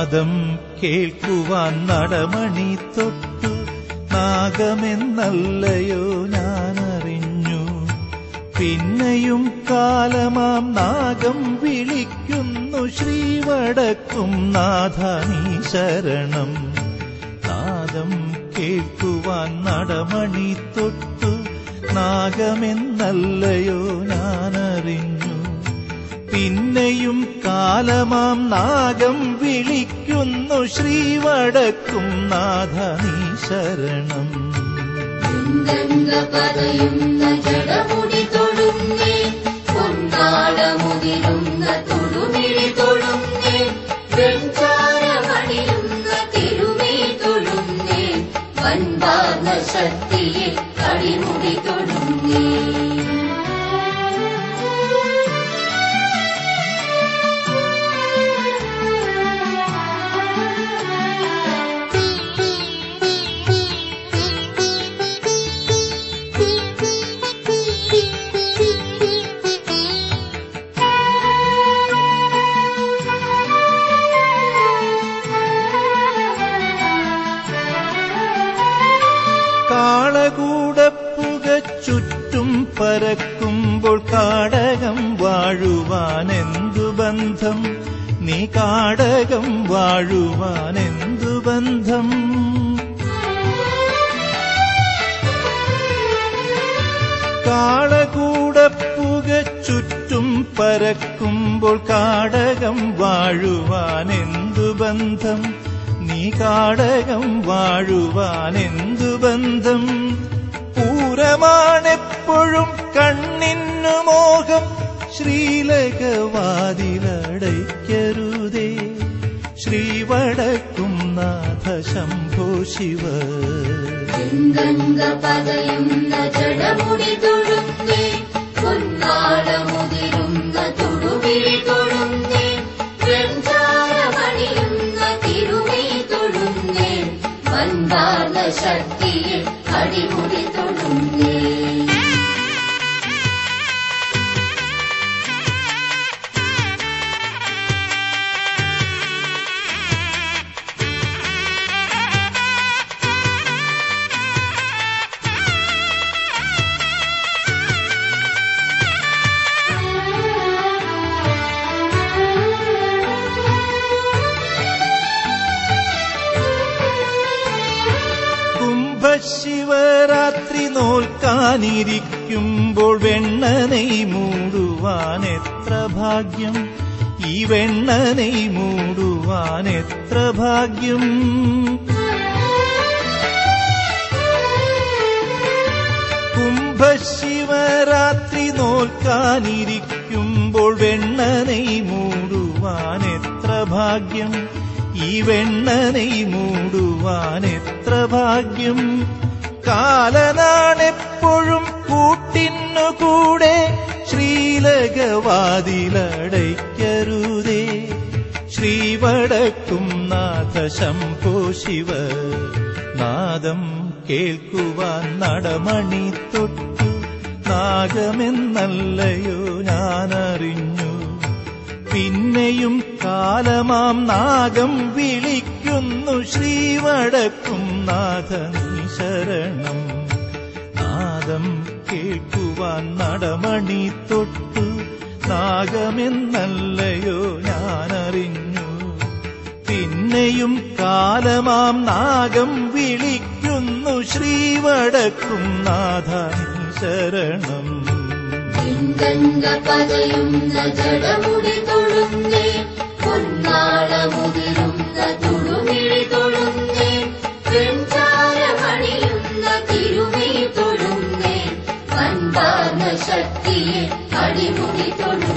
നാദം കേൾക്കുവാൻ നടമണി തൊട്ടു നാഗമെന്നല്ലയോ ഞാനറിഞ്ഞു പിന്നെയും കാലമാം നാഗം വിളിക്കുന്നു ശ്രീവടക്കും നാഥ നീ ശരണം നാദം കേൾക്കുവാൻ നടമണി തൊട്ടു നാഗമെന്നല്ലയോ ഞാനറിഞ്ഞു പിന്നെയും കാലമാം നാഗം വിളിക്കുന്നു ശ്രീവടക്കും നാഥ നീ ശരണം ഗംഗ പതയുന്ന ജടമുടി തൊടുന്നേ പൊന്നാളമുതിരുന്ന തൊടുമിഴി തൊടുന്നേ വെഞ്ചാരമണിയുന്ന തിരുമേ തൊടുന്നേ വൻപാർന്ന ശക്തിയെ അടിമുടി തൊടുന്നേ കാളകൂടപ്പുക ചുറ്റും പരക്കുമ്പോൾ കാടകം വാഴുവാനെന്തു ബന്ധം നീ കാടകം വാഴുവാനെന്തു ബന്ധം കാളകൂടപ്പുക ചുറ്റും പരക്കുമ്പോൾ കാടകം വാഴുവാനെന്തു ബന്ധം നീ കാടകം വാഴുവാനെന്തു ബന്ധം പൂരമാണെപ്പോഴും കണ്ണിന്നു മോഹം ശ്രീലകവാതിലടയ്ക്കരുതേ ശ്രീവടക്കും നാഥ ശംഭോ ശിവ ഗംഗ പതയുന്ന ജടമുടി തൊടുന്നേ പൊന്നാളമുതിരുന്ന തൊടുമിഴി തൊടുന്നേ വെഞ്ചാരമണിയുന്ന തിരുമേ തൊടുന്നേ വൻപാർന്ന ശക്തിയെ അടിമുടി തൊടുന്നേ കുംഭശിവരാത്രി നോൽക്കാനിരിക്കുമ്പോൾ വെണ്ണനെയ് മൂടുവാൻ എത്ര ഭാഗ്യം ഈ വെണ്ണനെയ് മൂടുവാൻ എത്ര ഭാഗ്യം കുംഭശിവരാത്രി നോൽക്കാനിരിക്കുമ്പോൾ വെണ്ണനെയ് മൂടുവാൻ എത്ര ഭാഗ്യം ഈ വെണ്ണനെയ് മൂടുവാൻ എത്ര ഭാഗ്യം കാലനാണെപ്പോഴും കൂട്ടിന്നു കൂടെ ശ്രീലകവാതിലടയ്ക്കരുതേ ശ്രീവടക്കും നാഥ ശംഭോ ശിവ നാദം കേൾക്കുവാൻ നടമണി തൊട്ടു നാഗമെന്നല്ലയോ ഞാനറിഞ്ഞു പിന്നെയും കാലമാം നാഗം വിളിക്കുന്നു ശ്രീവടക്കും നാഥ നീ ശരണം നാദം കേൾക്കുവാൻ നടമണി തൊട്ടു നാഗമെന്നല്ലയോ ഞാനറിഞ്ഞു പിന്നെയും കാലമാം നാഗം വിളിക്കുന്നു ശ്രീവടക്കും നാഥ നീ ശരണം ഗംഗ പതയുന്ന ജടമുടി തൊടുന്നേ പൊന്നാളമുതിരുന്ന തുടുമിഴി തൊടുന്നേ വെഞ്ചാരമണിയുന്ന തിരുമേ തൊടുന്നേ വൻപാർന്ന ശക്തിയെ അടിമുടി തൊടുന്നേ